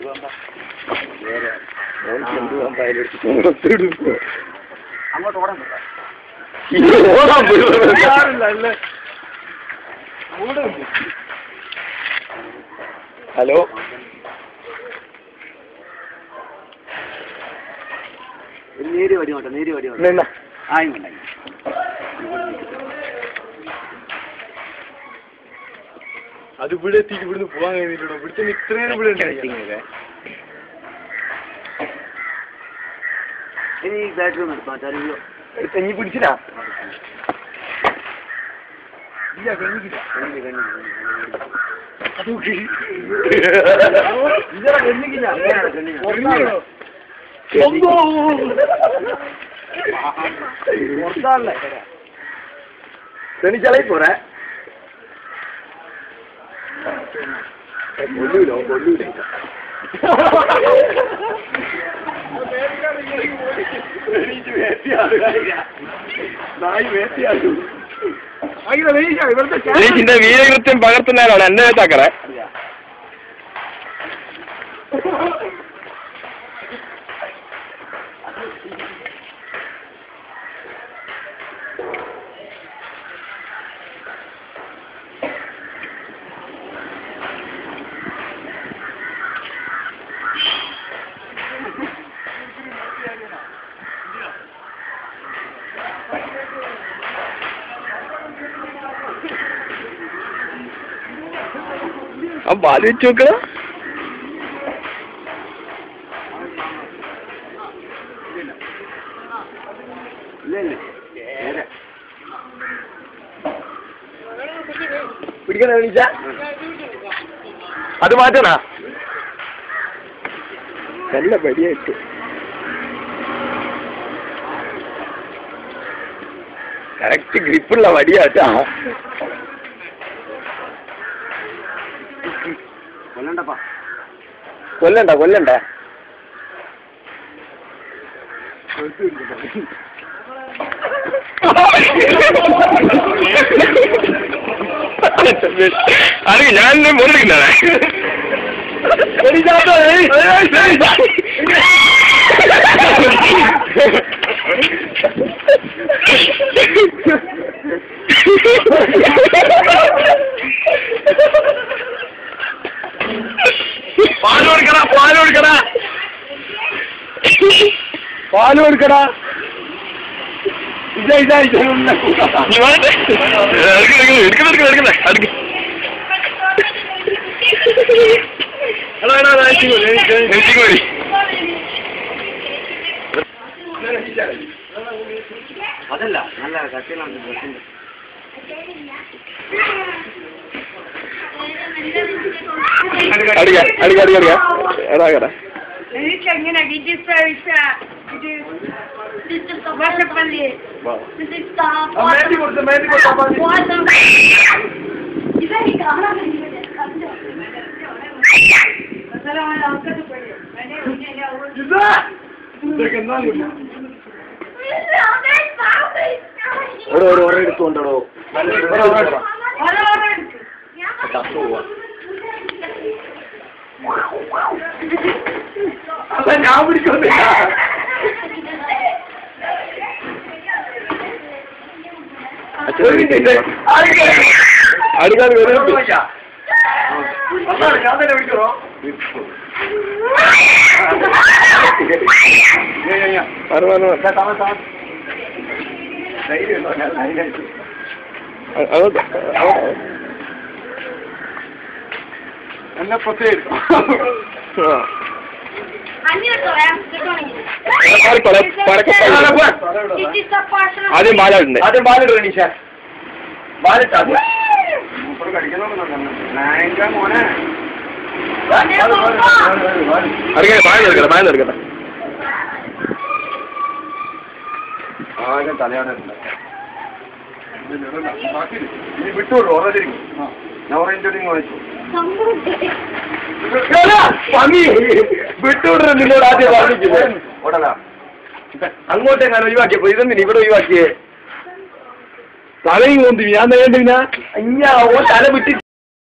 അങ്ങോട്ട് ഓടാൻ പറ്റാ ഹലോ നേരി വടി വേണ്ട നേരി വടി വേണ്ട നിന്ന ആയി വേണ്ട അത് ഇവിടെ എത്തിയിട്ട് ഇവിടുന്ന് പോവാൻ കഴിഞ്ഞിട്ടുണ്ടോ ഇവിടുത്തെ ഇത്രയും ഇവിടെ ഉണ്ട് ഇനി ഈ ബാറ്ററി ഒന്ന് എടുത്തോ ചരിയോ തെങ്ങി പിടിച്ചിട്ടാ തെണിച്ചാലായി പോറേ കൊല്ലൂലോ കൊല്ലൂലേ ഇതിന്റെ വീരകൃത്യം പകർത്തുന്നതിനാണ് എന്നെ താക്കറേ ആ പാല് വെച്ച് നോക്കണ ഇല്ല ഇല്ല നേരെ പിടിക്കണ എണീച്ച അത് മാറ്റണ നല്ല പടിയായിട്ട് കറക്റ്റ് ഗ്രിപ്പുള്ള വടിയാട്ടാ കൊല്ലണ്ടപ്പാ കൊല്ലണ്ട കൊല്ലണ്ട അത് ഞാൻ മുറിക്കുന്നതാണ് പാല് കൊടുക്കടാ പാല് കൊടുക്കടാ പാല് കൊടുക്കടാ ഇതാ ഇതാ ഇതാ അതല്ല നല്ല കട്ടിയിലാണ് ഡ്രസ്സിന്റെ അടിക്ക അടിക്ക അടിക്ക അടിക്ക എടാ കട എനിക്ക് എങ്ങനെ ഡിജിറ്റൽ വർഷപ്പള്ളി മേണ്ടി കൊടുത്ത് മേണ്ടി കൊടുത്താ ഇതായി കാണാൻ ഒരു ഒരു ഉറ എടുത്തുകൊണ്ടോ അല്ല ഞാൻ പിടിക്കുന്നില്ല അടുക്കാൻ വരും ഞാൻ തന്നെ വിളിക്കണോ പറ പറ അങ്ങോട്ട് എന്നെ പ്രത്യേകം ആദ്യം ബാലുണ്ട് ആദ്യം ബാലുണ്ട് റനീഷ ബാലിട്ടാ മോനെ അറിയാം ബാല് എടുക്കട്ടെ ബാല് എടുക്കട്ടെ ആകെ തലയാണ് ഇനി വിട്ടോളൂ ഓറഞ്ചിരിക്കും ഞാൻ ഓറഞ്ചിങ് വാങ്ങിച്ചു പന്നി വിട്ടുവിടുന്ന നിന്നോട് ആദ്യം പറഞ്ഞില്ലേ ഓടല അങ്ങോട്ടേ ഞാൻ ഒഴിവാക്കിയപ്പോ ഇതെന്തിന് ഇവിടെ ഒഴിവാക്കിയേ തലയും കൊന്തി ഞാൻ നേണ്ടിന അയ്യാ ഓ തല വിട്ടി